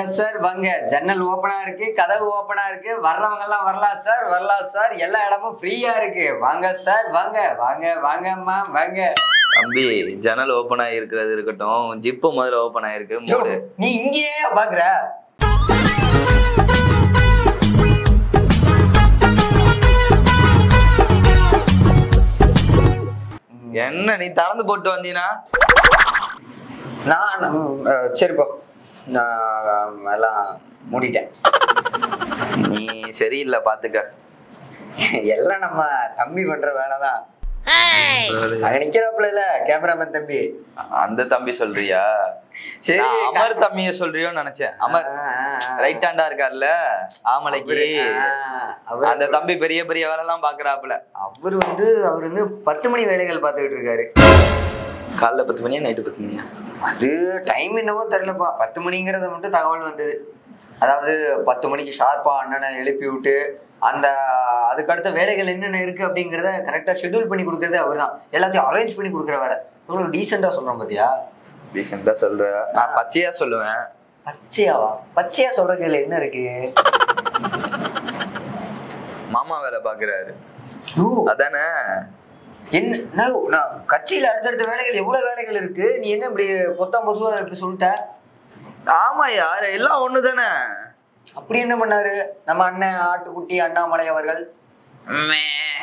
Sir வாங்க ஜன்னல் ஓப்பனா இருக்கு கதவு ஓப்பனா இருக்கு வர்றவங்க எல்லாம் வரலாம் சார் வரலாம் சார் எல்லா இடமும் ஃப்ரீயா இருக்கு வாங்க சார் வாங்க வாங்க வாங்கம்மா வாங்க தம்பி ஜன்னல் ஓப்பன் ஆகிருக்கிறது இருக்கட்டும் ஜிப்பு முதல்ல ஓப்பன் ஆயிருக்கு யோ, மூடு நீ இங்கேயே பாக்குற என்ன நீ திறந்து போட்டு வந்தீனா நான் அஹ், சரிப்பா நான் எல்லாம் மூடிட்டேன் நீ சரியில்லை பாத்துக்க எல்லாம் நம்ம தம்பி பண்ற வேலைதான் அங்க நிக்கிறாப்புல இல்ல கேமராமேன் தம்பி அந்த தம்பி சொல்றியா சரி நான் அமர் தம்பிய சொல்றியோன்னு நினைச்சேன் அமர் ஆ, ஆ, ஆ. ரைட் ஹேண்டா இருக்கார்ல ஆமலைக்கு அவரு, ஆ, அவரு அந்த தம்பி பெரிய பெரிய வேலை எல்லாம் பாக்குறாப்புல அவர் வந்து அவர் வந்து பத்து மணி வேலைகள் பார்த்துக்கிட்டு இருக்காரு காலைல பத்து மணியா நைட்டு பத்து மணியா அது டைம் என்னவோ தெரியலப்பா பத்து மணிங்கிறத மட்டும் தகவல் வந்தது அதாவது பத்து மணிக்கு ஷார்ப்பா அண்ணனை எழுப்பி விட்டு அந்த அதுக்கடுத்த வேலைகள் என்னென்ன இருக்கு அப்படிங்கிறத கரெக்டா ஷெட்யூல் பண்ணி கொடுக்கறது அவர் தான் எல்லாத்தையும் அரேஞ்ச் பண்ணி கொடுக்குற வேலை இவ்வளவு டீசெண்டா சொல்றோம் பாத்தியா ரீசெண்டா சொல்ற நான் பச்சையா சொல்லுவேன் பச்சையாவா பச்சையா சொல்றது இதுல என்ன இருக்கு மாமா வேலை பாக்குறாரு ஓ, அதானே என்ன நான் நான் கட்சியில அடுத்தடுத்த வேலைகள் எவ்வளவு வேலைகள் இருக்கு நீ என்ன இப்படி பொத்தாம் பொதுவா இப்படி சொல்லிட்ட ஆமா யார் எல்லாம் ஒண்ணு தானே அப்படி என்ன பண்ணாரு நம்ம அண்ணன் ஆட்டுக்குட்டி அண்ணாமலை அவர்கள் மே.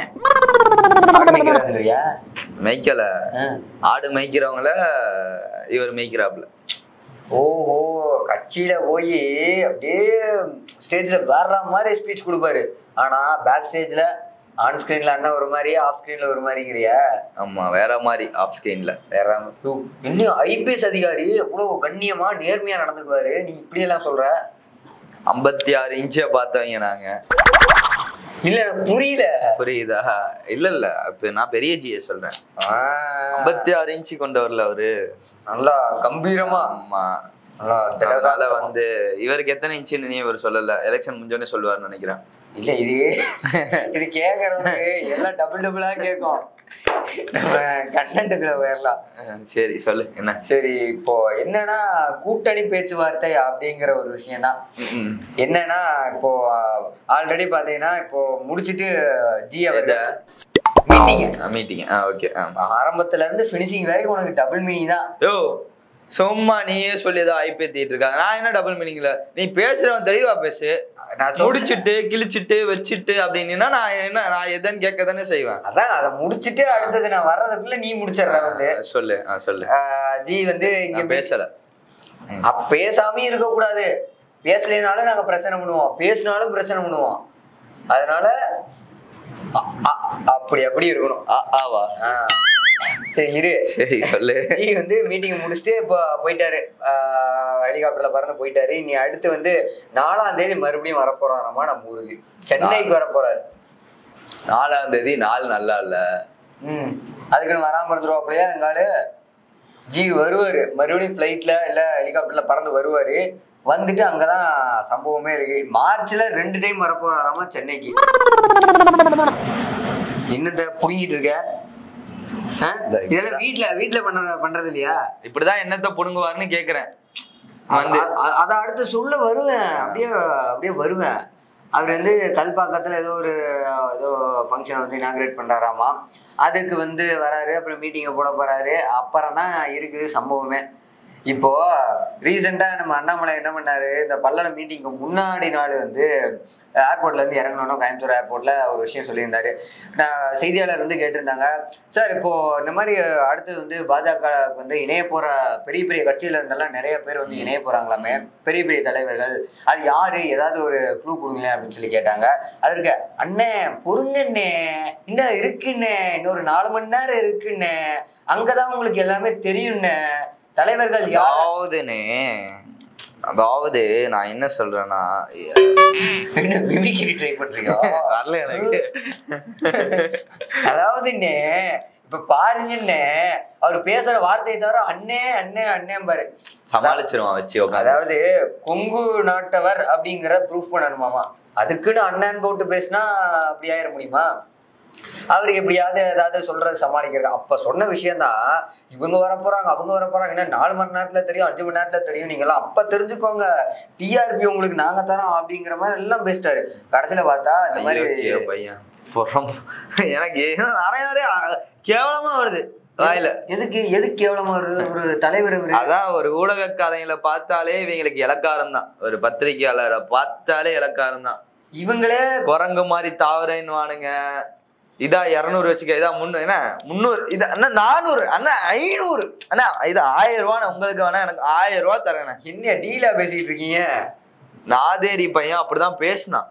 ஆடு மேய்க்கிறாருங்கய்யா. மேய்க்கல ஆ. ஆடு மேய்க்கிறவங்கள இவர் மேய்க்கிறாப்புல ஓஹோ கட்சியில போய் அப்படியே ஸ்டேஜ்ல வேற மாதிரி ஸ்பீச் கொடுப்பாரு ஆனா பேக் ஸ்டேஜ்ல ஆன் ஸ்கிரீன்ல அண்ணா ஒரு மாதிரி ஆஃப் ஸ்கிரீன்ல ஒரு மாதிரிங்கிறியா ஆமா வேற மாதிரி ஆஃப் ஸ்கிரீன்ல வேற யோ, இன்னும் ஐபிஎஸ் அதிகாரி எவ்வளவு கண்ணியமா நேர்மையா நடந்துக்குவாரு நீ இப்படி எல்லாம் சொல்ற ஐம்பத்தி ஆறு இன்ச்சை பார்த்தவங்க நாங்க இல்ல எனக்கு புரியல புரியுதா இல்ல இல்ல இப்ப நான் பெரிய ஜியை சொல்றேன் ஆ, ஐம்பத்தி ஆறு இன்ச்சு கொண்டவர்ல அவரு நல்லா கம்பீரமா ஆமா நல்லா அதனால திடகாத்திரமா. வந்து இவருக்கு எத்தனை இன்ச்சுன்னு நீ இவர் சொல்லல எலெக்ஷன் முடிஞ்சோடனே சொல்லுவாருன்னு நினைக்கிறேன் இல்ல இது இது கேக்குறவனுக்கு எல்லாம் டபுள் டபுளா கேட்கும் நம்ம கண்டென்ட்டுக்குள்ள போயிடலாம் அஹ் சரி சொல்லு என்ன சரி இப்போ என்னன்னா கூட்டணி பேச்சுவார்த்தை அப்படிங்கிற ஒரு விஷயம் தான் ம். என்னன்னா இப்போ ஆல்ரெடி பாத்தீங்கன்னா இப்போ முடிச்சிட்டு ஜி அவர் எத? மீட்டிங் மீட்டிங் ஆ ஓகே ஆரம்பத்துல இருந்து ஃபினிஷிங் வரைக்கும் உனக்கு டபுள் மீனிங் தான் யோ சும்மா நீயே சொல்லி ஏதோ ஐப்பேத்திட்டு இருக்காங்க நான் என்ன டபுள் மீனிங்ல நீ பேசுறவன் தெளிவா பேசு நான் சொல்றேன். முடிச்சிட்டு கிழிச்சிட்டு வச்சிட்டு அப்படின்னா நான் என்ன நான் எதன்னு கேட்க தானே செய்வேன் அதான் அதை முடிச்சிட்டு அடுத்தது நான் வர்றதுக்குள்ள நீ முடிச்சிடுற வந்து அஹ் சொல்லு ஆ சொல்லு ஆஹ் ஜி வந்து இங்க நான் பேசல அப்ப பேசாமயும் இருக்க கூடாது பேசலைனாலும் நாங்க பிரச்சனை பண்ணுவோம் பேசினாலும் பிரச்சனை பண்ணுவோம் அதனால அ- அ- அப்படி அப்படி இருக்கணும் ஆ ஆவா ஆ. சரி இரு சரி சொல்லு ஜி வந்து மீட்டிங் முடிச்சுட்டு இப்போ போயிட்டாரு ஹெலிகாப்டர்ல பறந்து போயிட்டாரு இனி அடுத்து வந்து நாலாம் தேதி மறுபடியும் வரப்போறாராமா நம்ம ஊருக்கு சென்னைக்கு வரப்போறாரு நாலாம் தேதி நாள் நல்லா இல்ல ம் அதுக்குன்னு வராம இருந்துருவாப்லையா எங்காலு ஜி வருவாரு மறுபடியும் ஃப்ளைட்ல இல்ல ஹெலிகாப்டர்ல பறந்து வருவாரு வந்துட்டு அங்கதான் சம்பவமே இருக்கு மார்ச்ல ரெண்டு டைம் வரப்போறாராமா சென்னைக்கு என்னத்த புடுங்கிட்டு இருக்க ஆ? இதெல்லாம் வீட்ல வீட்ல பண்ண பண்றது இல்லையா இப்படிதான் என்னத்த புடுங்குவாருன்னு கேக்குறேன் வந்து அ- அ- அத அடுத்து சொல்ல வருவேன் அப்படியே அப்படியே வருவேன் அவர் வந்து கல்பாக்கத்துல ஏதோ ஒரு ஏதோ ஃபங்க்ஷன் வந்து இனாகிரேட் பண்றாராமா அதுக்கு வந்து வராரு அப்புறம் மீட்டிங்கை போட போறாரு அப்புறம் தான் இருக்குது சம்பவமே இப்போ ரீசெண்டா நம்ம அண்ணாமலை என்ன பண்ணாரு இந்த பல்லடம் மீட்டிங்க்கு முன்னாடி நாள் வந்து ஏர்போர்ட்ல இருந்து இறங்கணும் கோயம்புத்தூர் ஏர்போர்ட்ல ஒரு விஷயம் சொல்லியிருந்தாரு நான் செய்தியாளர் வந்து கேட்டிருந்தாங்க சார் இப்போ இந்த மாதிரி அடுத்து வந்து பாஜக வந்து இணைய போற பெரிய பெரிய கட்சியில இருந்தெல்லாம் நிறைய பேர் வந்து இணைய போறாங்களாமே பெரிய பெரிய தலைவர்கள் அது யாரு ஏதாவது ஒரு க்ளூ கொடுங்களேன் அப்படின்னு சொல்லி கேட்டாங்க அதற்கு அண்ணே பொறுங்கண்ணே இன்னும் இருக்குண்ணே இன்னொரு நாலு மணி நேரம் இருக்குண்ணே அங்கதான் உங்களுக்கு எல்லாமே தெரியும்ண்ணே தலைவர்கள் யார் அதாவதுனே அதாவது நான் என்ன சொல்றேன்னா என்ன மிமிக்ரி ட்ரை பண்றீங்க வரல எனக்கு அதாவதுண்ணே இப்ப பாருங்கண்ணே அவர் பேசுற வார்த்தையை தவிர அண்ணே அண்ணே அண்ணேன் பாரு சமாளிச்சிருவான் வச்சு உட்காந்து அதாவது கொங்கு நாட்டவர் அப்படிங்கிற ப்ரூஃப் பண்ணணுமாமா அதுக்குன்னு அண்ணன் போட்டு பேசினா அப்படி ஆயிட முடியுமா அவருக்கு எப்படியாவது ஏதாவது சொல்றது சமாளிக்கிறது அப்ப சொன்ன விஷயம்தான் இவங்க வர போறாங்க அவங்க வர போறாங்க என்ன நாலு மணி நேரத்துல தெரியும் அஞ்சு மணி நேரத்துல தெரியும் நீங்க எல்லாம் அப்ப தெரிஞ்சுக்கோங்க டிஆர்பி உங்களுக்கு நாங்க தரோம் அப்படிங்கிற மாதிரி எல்லாம் பேசிட்டாரு கடைசியில பார்த்தா இந்த மாதிரி ஐயோ, பையன் புறம் எனக்கு ஏதோ நிறைய நிறைய கேவலமா வருது வாயில எதுக்கு எதுக்கு கேவலமா ஒரு ஒரு தலைவர் இவரு அதான் ஒரு ஊடக கதைகளை பார்த்தாலே இவங்களுக்கு இலக்காரம் தான் ஒரு பத்திரிகையாளரை பார்த்தாலே இலக்காரம் தான் இவங்களே குரங்கு மாதிரி தாவரேன்னு வானுங்க இதா இரநூறு வச்சுக்க இதா முன்னூறு என்ன முந்நூறு இது அண்ணா நானூறு அண்ணா ஐநூறு அண்ணா இது ஆயிரம் ரூபாண்ணே உங்களுக்கு வேணா எனக்கு ஆயிரம் ரூபா தரேண்ணே என்ன டீலா பேசிக்கிட்டு இருக்கீங்க நாதேரி பையன் அப்படிதான் பேசினான்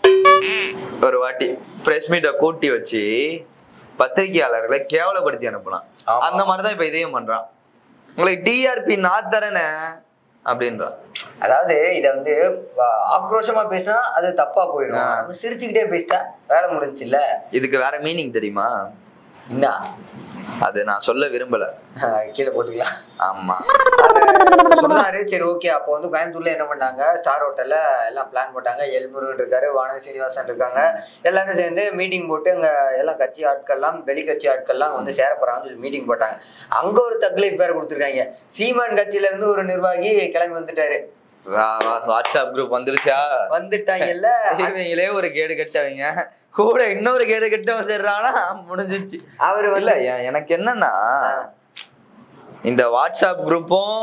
ஒரு வாட்டி பிரஸ் மீட்டை கூட்டி வச்சு பத்திரிகையாளர்களை கேவலப்படுத்தி அனுப்பலாம் ஆமா. அந்த மாதிரிதான் இப்ப இதையும் பண்றான் உங்களுக்கு டிஆர்பி நான் தரேனே அப்படின்றான் அதாவது இத வந்து ஆ- ஆக்ரோஷமா பேசினா அது தப்பா போயிடும் ஆ. நம்ம சிரிச்சுக்கிட்டே பேசிட்டா வேலை முடிஞ்சுல்ல இதுக்கு வேற மீனிங் தெரியுமா என்ன அது நான் சொல்ல விரும்பல கீழே போட்டுக்கலாம் ஆமா அது சொன்னாரு சரி ஓகே அப்போ வந்து கோயம்புத்தூர்ல என்ன பண்ணாங்க ஸ்டார் ஹோட்டல்ல எல்லாம் பிளான் போட்டாங்க எல்முருகன் இருக்காரு வானதி சீனிவாசன் இருக்காங்க எல்லாரும் சேர்ந்து மீட்டிங் போட்டு அங்க எல்லாம் கட்சி ஆட்கள்லாம் வெளி கட்சி ஆட்கள்லாம் வந்து சேர போறாங்கன்னு சொல்லி மீட்டிங் போட்டாங்க அங்க ஒரு தக்லீஃப் வேற கொடுத்துருக்காங்க சீமான் கட்சியில இருந்து ஒரு நிர்வாகி கிளம்பி வந்துட்டாரு வா- வா- வாட்ஸ்அப் குரூப் வந்துருச்சா வந்துட்டாங்கல்ல இவங்களே ஒரு கேடு கட்டவங்க கூட இன்னொரு கேடு கட்டவன் சேர்றானா முடிஞ்சிச்சு அவரு இல்ல வந்து எ- எனக்கு என்னன்னா இந்த வாட்ஸ்அப் குரூப்பும்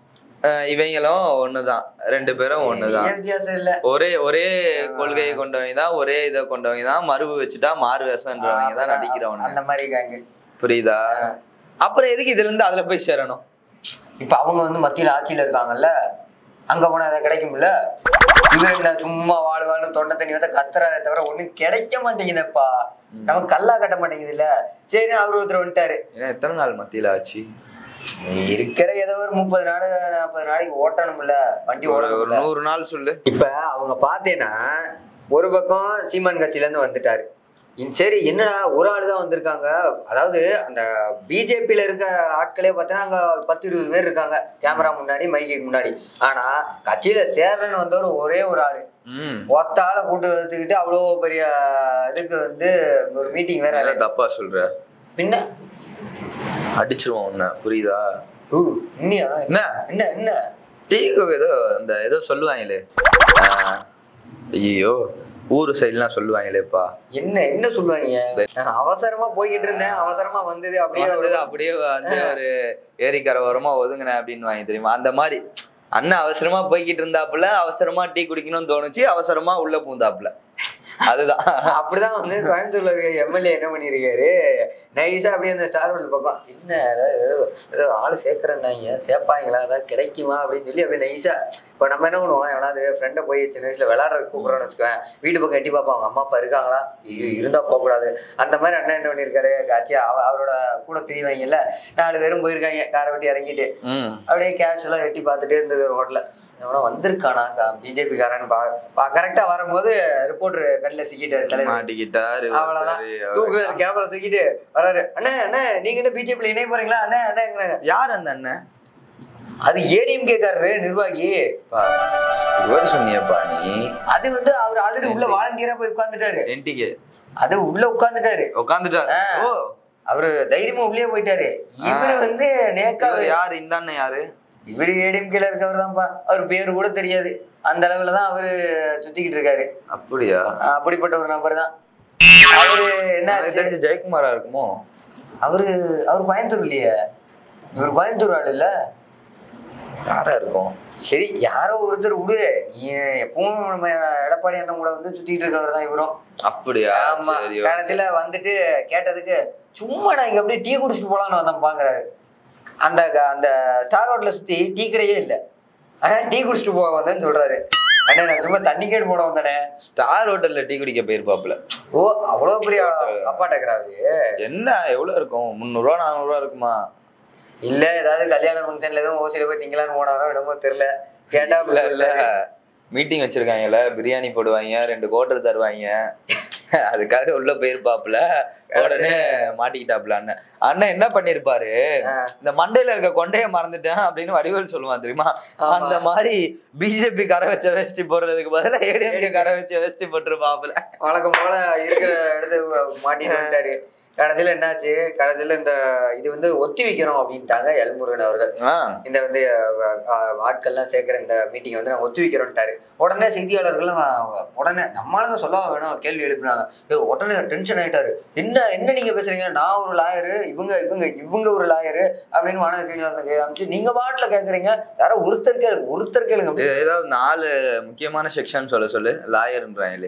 இவங்களும் ஒண்ணுதான் ரெண்டு பேரும் ஒண்ணுதான் ஏன் வித்தியாசம் இல்ல ஒரே ஒரே கொள்கையை கொண்டவங்க தான் ஒரே இதை கொண்டவங்க தான் மறுவு வச்சுட்டா மாறு வேஷன்றவங்க தான் நடிக்கிறவங்க அந்த மாதிரி இருக்காங்க புரியுதா அப்புறம் எதுக்கு இதுல இருந்து அதுல போய் சேரணும் இப்ப அவங்க வந்து மத்தியில ஆட்சியில இருக்காங்கல்ல அங்க போனா அதை கிடைக்கும்ல இவர் என்ன சும்மா வாழ் வாழ்னு தொண்டை தண்ணி வந்து கத்துறாரே தவிர ஒண்ணும் கிடைக்க மாட்டேங்குதுப்பா நமக்கு கல்லா கட்ட மாட்டேங்குது இல்ல சரி அவர் ஒருத்தர் வந்துட்டாரு ஏன்னா எத்தனை நாள் மத்தியில ஆச்சு இருக்கிற ஏதோ ஒரு முப்பது நாடு நாற்பது நாளைக்கு ஓட்டணும்ல வண்டி ஒரு ஒரு ஓடணும்ல நூறு நாள் சொல்லு இப்ப அவங்க பார்த்தேன்னா ஒரு பக்கம் சீமான் கட்சியில இருந்து வந்துட்டாரு இன் சரி என்னடா ஒரு ஆள் தான் வந்திருக்காங்க அதாவது அந்த பிஜேபியில இருக்க ஆட்களே பார்த்தீங்கன்னா அங்க பத்து இருபது பேர் இருக்காங்க கேமரா முன்னாடி மைக்கு முன்னாடி ஆனா கட்சியில சேர்றன்னு வந்தவர் ஒரே ஒரு ஆளு ம் ஒத்த ஆளை கூட்டு வந்துக்கிட்டு அவ்வளோ பெரிய இதுக்கு வந்து ஒரு மீட்டிங் வேற என்ன தப்பா சொல்ற பின்ன அடிச்சிருவோம் உன்ன புரியுதா ஊ, இன்னியா என்ன என்ன என்ன டீ ஏதோ அந்த ஏதோ சொல்லுவாங்களே ஆஹ், ஐயோ ஊரு சைட்லாம் சொல்லுவாங்களேப்பா என்ன என்ன சொல்லுவாங்க நான் அவசரமா போய்கிட்டு இருந்தேன் அவசரமா வந்தது அப்படியே வந்தது அப்படியே வந்து ஒரு ஏரிக்கரை ஓரமா ஒதுங்கினேன் அப்படின்னு வாங்கி தெரியுமா அந்த மாதிரி அண்ணன் அவசரமா போய்கிட்டு இருந்தாப்புல அவசரமா டீ குடிக்கணும்னு தோணுச்சு அவசரமா உள்ள பூந்தாப்புல அதுதான் அப்படிதான் வந்து கோயம்புத்தூர்ல இருக்க எம்எல்ஏ என்ன பண்ணிருக்காரு நைஸா அப்படியே அந்த ஸ்டார் ஹோட்டல் பக்கம் என்ன ஏதாவது ஏதோ ஏதோ ஆள் சேர்க்கறேன்னாங்க சேர்ப்பாங்களா ஏதாவது கிடைக்குமா அப்படின்னு சொல்லி அப்படியே நைஸா இப்போ நம்ம என்ன பண்ணுவோம் எவனாவது ஃப்ரெண்டை போய் சின்ன வயசுல விளையாடுறதுக்கு கூப்பிடுறோம்னு வச்சுக்கோங்க வீட்டு பக்கம் எட்டி பார்ப்போம் அவங்க அம்மா அப்பா இருக்காங்களா ஐயோ இருந்தா போகக்கூடாது அந்த மாதிரி அண்ணன் என்ன பண்ணியிருக்காரு காட்சி அவ- அவரோட கூட திரிவாங்கல்ல நாலு பேரும் போயிருக்காங்க காரை விட்டு இறங்கிட்டு ம் அப்படியே கேஷ் எல்லாம் எட்டி பார்த்துட்டே இருந்தது ஒரு ஹோட்டல்ல எவனோ வந்திருக்கானா பிஜேபி காரன்னு பா கரெக்டா வரும்போது ரிப்போர்ட்டர் கண்ணில் சிக்கிட்டாரு தலைவர் மாட்டிக்கிட்டாரு அவ்வளவுதான் ஒருத்தரு. தூக்கு கேமரா தூக்கிட்டு வராரு அண்ணே அண்ணே நீங்க என்ன பிஜேபியில் இணைய போறீங்களா அண்ணே அண்ணேங்கிறாங்க யார் அந்த அண்ணன் அது ஏடிஎம் கேக்காரரு நிர்வாகி பா, இவர் சொன்னியப்பா நீ அது வந்து அவர் ஆல்ரெடி உள்ள வாலண்டியரா போய் உட்கார்ந்துட்டாரு என்டிகே அது உள்ள உட்கார்ந்துட்டாரு உட்காந்துட்டாரு ஆ. ஓ அவரு தைரியமா உள்ளே போயிட்டாரு இவரு வந்து நேக்கா இவர் யாரு இந்த அண்ணன் யாரு இவரு ஏடிஎம்கேல இருக்கவர் தான்ப்பா அவர் பேரு கூட தெரியாது அந்த அளவுல தான் அவரு சுத்திக்கிட்டு இருக்காரு அப்படியா ஆஹ் அப்படிப்பட்ட ஒரு நபர் தான் அவரு என்ன எனக்கு ஆச்சு? தெரிஞ்சு ஜெயக்குமாரா இருக்குமோ அவரு அவர் கோயம்புத்தூர் இல்லையே இவர் கோயம்புத்தூர் ஆள் இல்ல யாரா இருக்கும் சரி யாரோ ஒருத்தர் விடு நீ எப்பவும் நம்ம எடப்பாடி அண்ணன் கூட வந்து சுத்திட்டு இருக்கவர் தான் இவரும் அப்படியா ஆமா சரி கடைசியில வந்துட்டு கேட்டதுக்கு சும்மா நான் இங்க அப்படியே டீ குடிச்சிட்டு போலான்னு வந்தேன் பாக்குறாரு அந்த க- அந்த ஸ்டார் ஹோட்டல சுத்தி டீ கடையே இல்ல ஆனா டீ குடிச்சிட்டு போக வந்தேன்னு சொல்றாரு அண்ணே நான் சும்மா தண்ணி கேட்டு போட வந்தேனே ஸ்டார் ஹோட்டல்ல டீ குடிக்க போயிருப்பாப்ல ஓ அவ்வளவு பெரிய அப்பாட்டக்கிறாரு என்ன எவ்வளவு இருக்கும் முந்நூறுவா நானூறுவா இருக்குமா இல்ல ஏதாவது கல்யாண ஃபங்க்ஷன்ல எதுவும் ஓசில போய் திங்கலான்னு போனாரோ என்னமோ தெரியல கேட்டா இல்ல இல்ல மீட்டிங் வச்சிருக்காங்கல்ல பிரியாணி போடுவாங்க ரெண்டு கோட்டர் தருவாங்க அதுக்காக உள்ள போயிருப்பாப்ல உடனே மாட்டிக்கிட்டாப்ல அண்ணன் அண்ணன் என்ன பண்ணிருப்பாரு இந்த மண்டையில இருக்க கொண்டைய மறந்துட்டேன் அப்படின்னு வடிவேல் சொல்லுவான் தெரியுமா ஆமா. அந்த மாதிரி பிஜேபி கரை வச்ச வேஷ்டி போடுறதுக்கு பதிலா ஏடிஎம்கே கரை வச்ச வேஷ்டி போட்டிருப்பாப்ல வழக்கம் போல இருக்கிற இடத்து மாட்டிட்டு வந்துட்டாரு கடைசியில என்னாச்சு கடைசியில இந்த இது வந்து ஒத்தி வைக்கிறோம் அப்படின்ட்டாங்க எல்முருகன் அவர்கள் ஆ, இந்த வந்து அஹ், அஹ், ஆட்கள்லாம் சேர்க்கிற இந்த மீட்டிங் வந்து நாங்கள் ஒத்தி வைக்கிறோம்ட்டாரு உடனே செய்தியாளர்களும் அஹ், உடனே நம்மளுங்க சொல்ல வேணும் கேள்வி எழுப்பினாங்க ஏய், உடனே டென்ஷன் ஆயிட்டாரு என்ன என்ன நீங்க பேசுறீங்க நான் ஒரு லாயரு இவங்க இவங்க இவங்க ஒரு லாயரு அப்படின்னு வானக சீனிவாசன் காமிச்சு நீங்க பாட்டுல கேக்குறீங்க யாரோ ஒருத்தர் கேளுங்க ஒருத்தர் கேளுங்க அப்படி. இது ஏதாவது நாலு முக்கியமான செக்ஷன் சொல்ல சொல்லு லாயர்ன்றாங்களே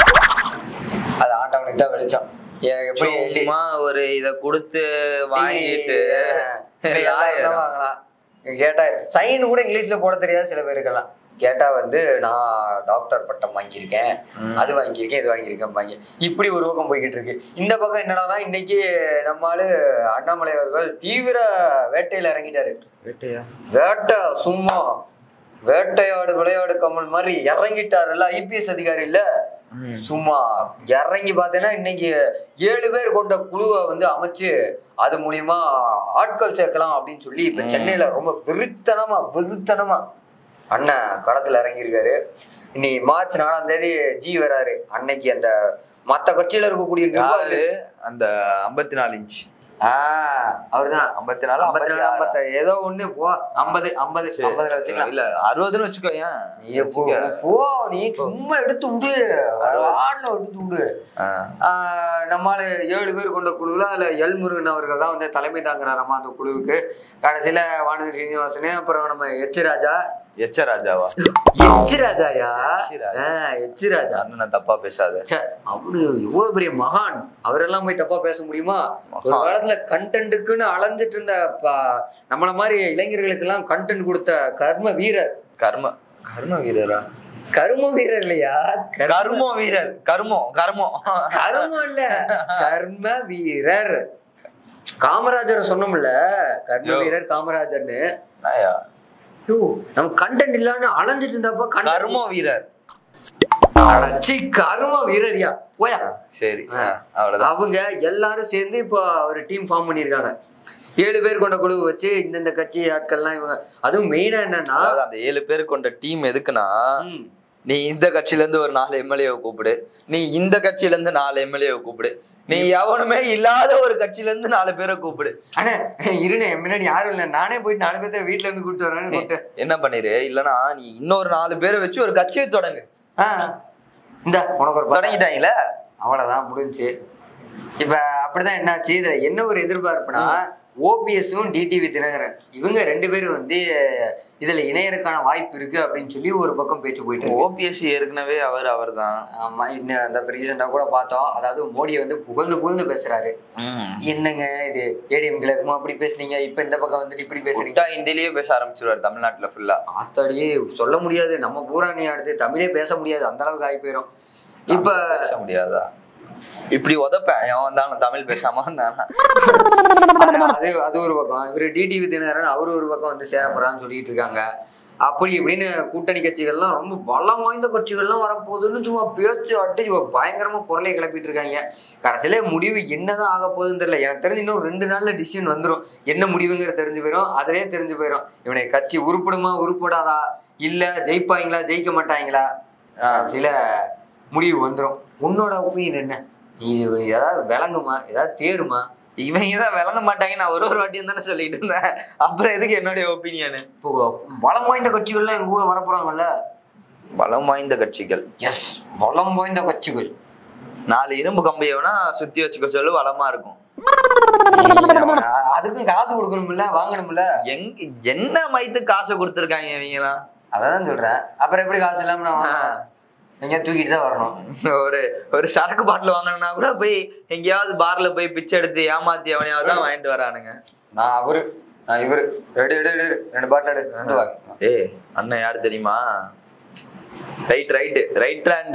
அது ஆண்டவனுக்கு தான் வெளிச்சம் ஏ- எப்படி சும்மா ஒரு இத கொடுத்து வாங்கிட்டு இப்ப lawyer எல்லாரும் ஆ? வாங்கலாம் கேட்டா சைன் கூட இங்கிலீஷ்ல போட தெரியாது சில பேருக்கெல்லாம் கேட்டா வந்து நான் டாக்டர் பட்டம் வாங்கியிருக்கேன் ம். அது வாங்கியிருக்கேன் இது வாங்கியிருக்கேன் வாங்கி இப்படி ஒரு பக்கம் போய்கிட்டு இருக்கு இந்த பக்கம் என்னடான்னா இன்னைக்கு நம்மால அண்ணாமலை அவர்கள் தீவிர வேட்டையில இறங்கிட்டாரு வேட்டையா வேட்டை சும்மா வேட்டையாடு விளையாடு கமல் மாதிரி இறங்கிட்டாருல்ல ஐபிஎஸ் அதிகாரி இல்ல ம். சும்மா இறங்கி பார்த்தேன்னா இன்னைக்கு ஏழு பேர் கொண்ட குழுவை வந்து அமைச்சு அது மூலியமா ஆட்கள் சேர்க்கலாம் அப்படின்னு சொல்லி இப்ப ம். சென்னையில ரொம்ப விருத்தனமா விருத்தனமா அண்ணன் களத்துல இறங்கியிருக்காரு இனி மார்ச் நாலாம் தேதி ஜி வராரு அன்னைக்கு அந்த மத்த கட்சியில இருக்கக்கூடிய யாரு நிர்வாகிகள் அந்த ஐம்பத்தி நாலு இன்ச் ஆஹ் அவர்தான் ஐம்பத்தி நாலு ஐம்பத்தி நாலு ஐம்பத்தி ஐம்பத்தி ஏதோ ஒண்ணு போ ஐம்பது ஐம்பது ஐம்பதுல வச்சுக்கலாம் இல்ல அறுபதுன்னு வச்சுக்கோ ஏன் நீ போ, போ நீ சும்மா எடுத்து விடு ஆடல எடுத்து விடு ஆஹ் நம்மால ஏழு பேர் கொண்ட குழுவில் அதில் எல் முருகன் அவர்கள் தான் வந்து தலைமை தாங்குறாராமா அந்த குழுவுக்கு கடைசியில் வானதி சீனிவாசனு அப்புறம் நம்ம எச் ராஜா எச்ச ராஜாவா எச் ராஜாயா எச் ராஜா. ஆஹ் எச் ராஜா அண்ணனை தப்பா பேசாத ச்சே, அவரு எவ்வளவு பெரிய மகான் அவரெல்லாம் போய் தப்பா பேச முடியுமா ஒரு மகான். காலத்துல கண்டென்ட்டுக்குன்னு அலைஞ்சிட்டு இருந்த ப- நம்மள மாதிரி இளைஞர்களுக்கு எல்லாம் கண்டென்ட் கொடுத்த கர்ம வீரர் கர்ம கர்ம வீரரா கர்ம வீரர் இல்லையா கர்ம கர்மோ வீரர் கர்மம் கர்மம் கர்மம் இல்ல கர்ம வீரர் காமராஜரை சொன்னோம்ல கர்ம யோ. வீரர் காமராஜர்னு நாயா யோ நம்ம கண்டென்ட் இல்லாம அலைஞ்சிட்டு இருந்தப்ப content- கர்மோ வீரர் அடச்சி கர்ம வீரரியா போயா சரி ஆ. அவ்வளவுதான் அவங்க எல்லாரும் சேர்ந்து இப்போ ஒரு டீம் ஃபார்ம் பண்ணியிருக்காங்க ஏழு பேர் கொண்ட குழு வச்சு இந்தந்த கட்சி ஆட்கள்லாம் இவங்க அதுவும் மெயினா என்னன்னா அதாவது அந்த ஏழு பேர் கொண்ட டீம் எதுக்குன்னா ம், நீ இந்த கட்சியில இருந்து ஒரு நாலு எம்எல்ஏவை கூப்பிடு நீ இந்த கட்சியில இருந்து நாலு எம்எல்ஏவை கூப்பிடு நீ எவனுமே இல்லாத ஒரு கட்சியில இருந்து நாலு பேரை கூப்பிடு அண்ணே இருண்ணே என் முன்னாடி யாரும் இல்லை நானே போயிட்டு நாலு பேர்த்த வீட்டுல இருந்து கூப்பிட்டு வரேன்னு கூப்பிட்டு என்ன பண்ணிரு இல்லனா நீ இன்னொரு நாலு பேரை வச்சு ஒரு கட்சியை தொடங்கு ஆ இந்த உனக்கு ஒரு பத்து தொடங்கிட்டாங்கல்ல அவ்வளவுதான் முடிஞ்சுச்சு இப்ப அப்படிதான் என்னாச்சு இதுல என்ன ஒரு எதிர்பார்ப்புனா ஓபிஎஸும் டிடிவி தினகரன் இவங்க ரெண்டு பேரும் வந்து இதுல இணையறதுக்கான வாய்ப்பு இருக்கு அப்படின்னு சொல்லி ஒரு பக்கம் பேச்சு போயிட்டு இருக்கு ஓபிஎஸ்சி ஏற்கனவே அவர் அவர்தான் ஆமா இன்னும் அந்த ரீசெண்டா கூட பார்த்தோம் அதாவது மோடியை வந்து புகழ்ந்து புகழ்ந்து பேசுறாரு என்னங்க இது ஏடிஎம்ல இருக்குமா அப்படி பேசுனீங்க இப்ப இந்த பக்கம் வந்துட்டு இப்படி பேசுறீங்க விட்டா ஹிந்திலேயே பேச ஆரம்பிச்சிருவாரு தமிழ்நாட்டுல ஃபுல்லா ஆத்தாடியே சொல்ல முடியாது நம்ம பூராணி அடுத்து தமிழே பேச முடியாது அந்த அளவுக்கு ஆகி போயிடும் இப்ப பேச முடியாதா இப்படி உதப்பேன் எவன் வந்தாலும் தமிழ் பேசாம வந்தானா அது அது ஒரு பக்கம் இவரு டிடிவி தினகரன் அவரு ஒரு பக்கம் வந்து சேர போறான்னு சொல்லிட்டு இருக்காங்க அப்படி இப்படின்னு கூட்டணி கட்சிகள்லாம் ரொம்ப பலம் வாய்ந்த கட்சிகள்லாம் வரப்போகுதுன்னு சும்மா பேச்சு அடிச்சு பயங்கரமா பொருளை கிளப்பிட்டு இருக்காங்க கடைசியில முடிவு என்னதான் ஆக போகுதுன்னு தெரியல எனக்கு தெரிஞ்சு இன்னும் ரெண்டு நாள்ல டிசிஷன் வந்துடும் என்ன முடிவுங்கிற தெரிஞ்சு போயிடும் அதுலயே தெரிஞ்சு போயிடும் இவனை கட்சி உருப்படுமா உருப்படாதா இல்ல ஜெயிப்பாங்களா ஜெயிக்க மாட்டாங்களா கடைசியில முடிவு வந்துடும் உன்னோட ஒப்பீனியன் என்ன நீ இது ஏதாவது விளங்குமா ஏதாவது தேருமா இவங்க தான் விளங்க மாட்டாங்க நான் ஒரு ஒரு வாட்டியும் தானே சொல்லிட்டு இருந்தேன் அப்புறம் எதுக்கு என்னுடைய ஒப்பீனியனு இப்போ பலம் வாய்ந்த கட்சிகள்லாம் எங்க கூட வரப்போறாங்கல்ல பலம் வாய்ந்த கட்சிகள் எஸ் பலம் வாய்ந்த கட்சிகள் நாலு இரும்பு கம்பியவனா சுத்தி வச்சுக்க சொல்லு வளமா இருக்கும் அ- அதுக்கும் காசு கொடுக்கணும்ல வாங்கணும்ல எங்க என்ன மைத்து காசை கொடுத்துருக்காங்க இவங்கலாம் அதான் சொல்றேன் அப்புறம் எப்படி காசு இல்லாம நான் வாங்கணும்? எங்கேயா தூக்கிட்டு தான் வரணும் ஒரு ஒரு சரக்கு பாட்டில் வாங்கணும்னா கூட போய் எங்கேயாவது பார்ல போய் பிச்சை எடுத்து ஏமாத்தி அவனையாவது தான் வாங்கிட்டு வரானுங்க நான் அவரு நான் இவரு எடு எடு எடு, எடு. ரெண்டு பாட்டில் எடு கொண்டு வாங்க ஏய் அண்ணன் யாரு தெரியுமா right right right hand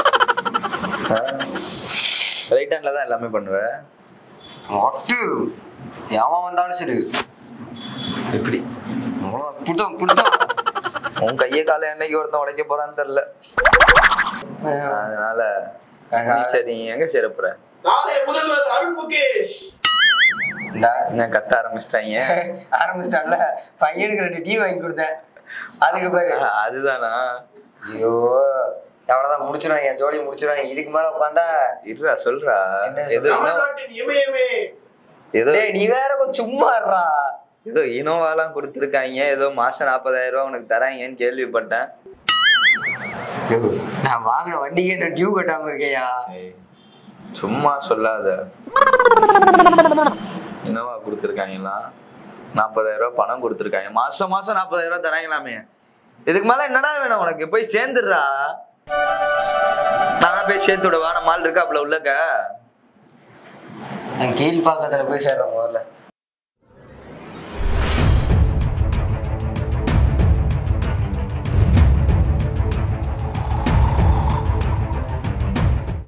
right ஹேண்ட்ல தான் எல்லாமே பண்ணுவேன் மொட்டு எவன் வந்தாலும் சரி எப்படி புத்தம் புத்தம் உன் கையை காலை என்னைக்கு ஒருத்தன் உடைக்க போறான்னு தெரியல அதனால நீ சரி நீ எங்க சேர போற நாளைய முதல்வர் அருண் முகேஷ் இந்த என்ன கத்த ஆரம்பிச்சிட்டாங்க ஆரம்பிச்சிட்டான்ல பையனுக்கு ரெண்டு டீ வாங்கி கொடுத்தேன் அதுக்கு பாரு அதுதானா ஐயோ அவ்வளவுதான் முடிச்சிருவாங்க என் ஜோலி முடிச்சிருவாங்க இதுக்கு மேல உட்காந்தா இருடா சொல்றா என்ன ஏதோ இனோ தமிழ்நாட்டின் இமயமே ஏதோ டேய் நீ வேற கொஞ்சம் சும்மா இருடா ஏதோ இனோவாலாம் கொடுத்துருக்காங்க ஏதோ மாசம் நாற்பதாயிரம் ரூபா உனக்கு தராங்கன்னு கேள்விப்பட்டேன் ஐயோ, நான் வாங்கின வண்டி கேட்ட டியூ கட்டாம இருக்கேயா ஏய், சும்மா சொல்லாத இனோவா கொடுத்துருக்காங்களா நாற்பதாயிரம் ரூபாய் பணம் கொடுத்துருக்காங்க மாசம் மாசம் நாற்பதாயிரம் ரூபாய் தராங்களாமே இதுக்கு மேல என்னடா வேணும் உனக்கு போய் சேர்ந்துடுறா நானா போய் சேர்த்து விடவா நம்ம ஆள் இருக்கா அப்பல உள்ளக்க நான் கீழ்பாக்கத்துல போய் சேர்றேன் முதல்ல